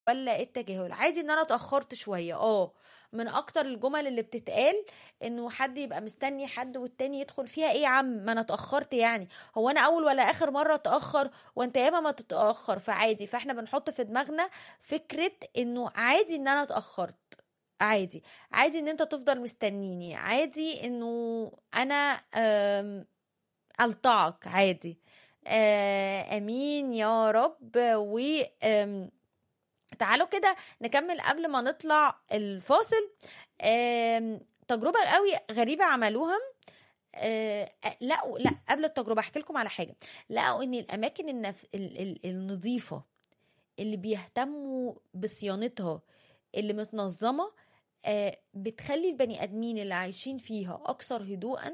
ولا التجاهل عادي ان انا اتاخرت شويه اه من اكتر الجمل اللي بتتقال انه حد يبقى مستني حد والتاني يدخل فيها ايه يا عم ما انا اتاخرت يعني هو انا اول ولا اخر مره اتاخر وانت ياما ما تتاخر فعادي فاحنا بنحط في دماغنا فكره انه عادي ان انا اتاخرت عادي عادي ان انت تفضل مستنيني عادي انه انا أم، الطعك عادي آه، امين يا رب و أم، تعالوا كده نكمل قبل ما نطلع الفاصل آم، تجربة قوي غريبة عملوها آه، لقوا لا قبل التجربة احكي لكم على حاجة لقوا ان الاماكن النف... ال... ال... النظيفة اللي بيهتموا بصيانتها اللي متنظمة آه، بتخلي البني ادمين اللي عايشين فيها اكثر هدوءا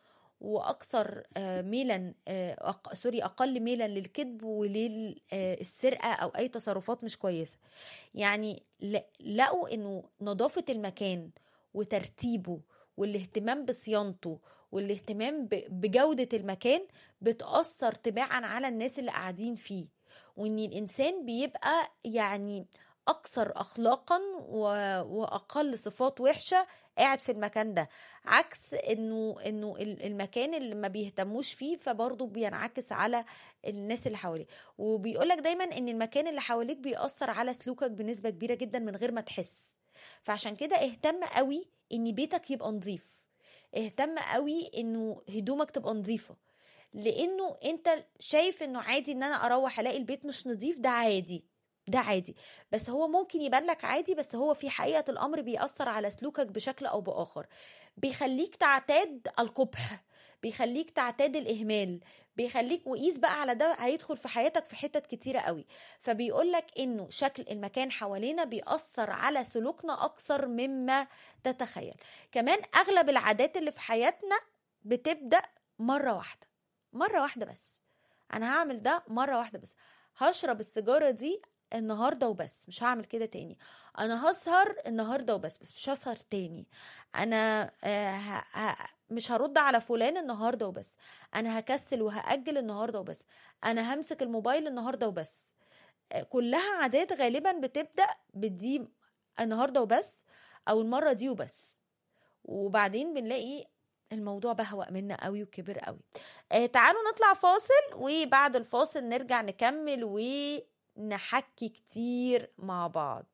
واكثر آه، ميلا آه، أق... سوري اقل ميلا للكذب وللسرقه او اي تصرفات مش كويسه يعني ل- لقوا انه نظافه المكان وترتيبه والاهتمام بصيانته والاهتمام ب- بجوده المكان بتاثر تباعا على الناس اللي قاعدين فيه وان الانسان بيبقى يعني اكثر اخلاقا و- واقل صفات وحشه قاعد في المكان ده عكس انه انه ال- المكان اللي ما بيهتموش فيه فبرضه بينعكس على الناس اللي حواليه وبيقولك دايما ان المكان اللي حواليك بيأثر على سلوكك بنسبة كبيرة جدا من غير ما تحس فعشان كده اهتم قوي ان بيتك يبقى نظيف اهتم قوي انه هدومك تبقى نظيفة لانه انت شايف انه عادي ان انا اروح الاقي البيت مش نظيف ده عادي ده عادي بس هو ممكن يبان لك عادي بس هو في حقيقة الأمر بيأثر على سلوكك بشكل أو بآخر بيخليك تعتاد القبح بيخليك تعتاد الإهمال بيخليك وقيس بقى على ده هيدخل في حياتك في حتت كتيرة قوي فبيقولك إنه شكل المكان حوالينا بيأثر على سلوكنا أكثر مما تتخيل كمان أغلب العادات اللي في حياتنا بتبدأ مرة واحدة مرة واحدة بس أنا هعمل ده مرة واحدة بس هشرب السيجارة دي النهارده وبس مش هعمل كده تاني انا هسهر النهارده وبس بس مش هسهر تاني انا آه ه... ه... مش هرد على فلان النهارده وبس انا هكسل وهاجل النهارده وبس انا همسك الموبايل النهارده وبس آه كلها عادات غالبا بتبدا بدي النهارده وبس او المره دي وبس وبعدين بنلاقي الموضوع بهوأ منا قوي وكبر قوي آه تعالوا نطلع فاصل وبعد الفاصل نرجع نكمل ونحكي كتير مع بعض